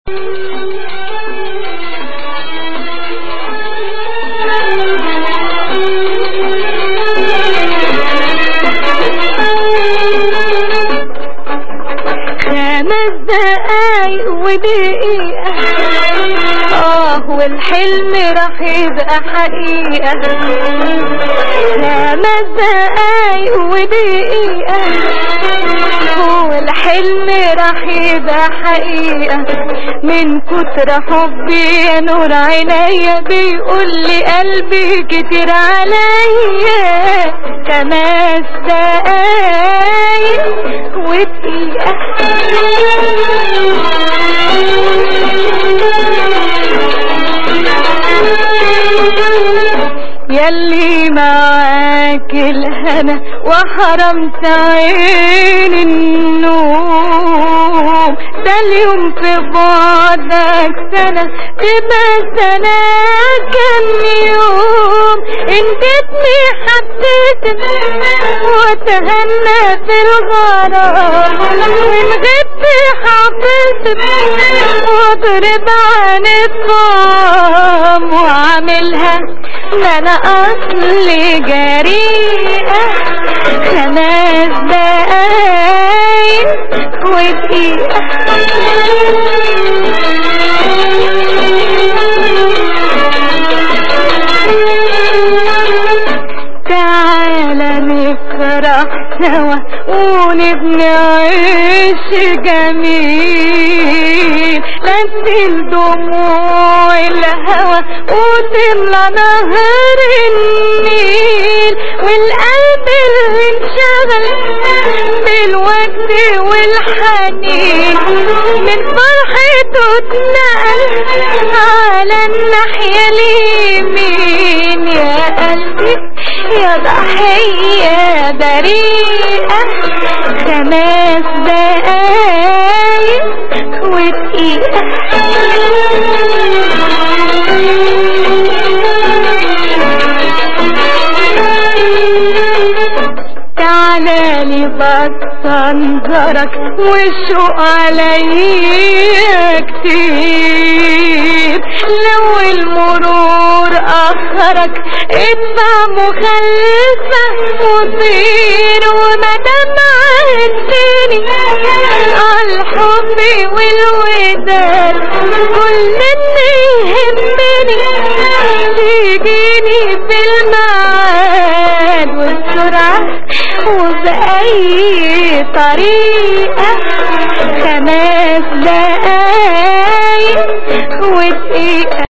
خمس دقايق ودقيقة اه والحلم راح يبقى حقيقة خمس دقايق ودقيقة والحلم راح يبقى حقيقة من كتر حبي يا نور عينيا بيقول لي قلبي كتير عليا خمس دقايق ودقيقة يلي معاك الهنا وحرمت عين النوم ده اليوم في بعدك سنة تبقى سنة كم يوم انتتني حبيت وتهنى في الغرام من غبت حافظت واضرب عن الطعام وعاملها ما انا اصلي جريئة خمس دقايق ودقيقة تعالى نفرح سوا ونبني عيش جميل نزل دموع الهوى وتملى نهر النيل والقلب اللي انشغل بالوقت والحنين من فرحته اتنقل على الناحية اليمين يا قلبي يا ضحية بريئة خمس دقايق ودقيقة تعالى لي بس انظرك والشوق عليا كتير لو المرور اخرك ادفع مخلفة وطير ومدام عدتني الحب والوداد كل اللي يهمني تيجيني في الميعاد والسرعة وبأي طريقة خمس دقايق ودقيقة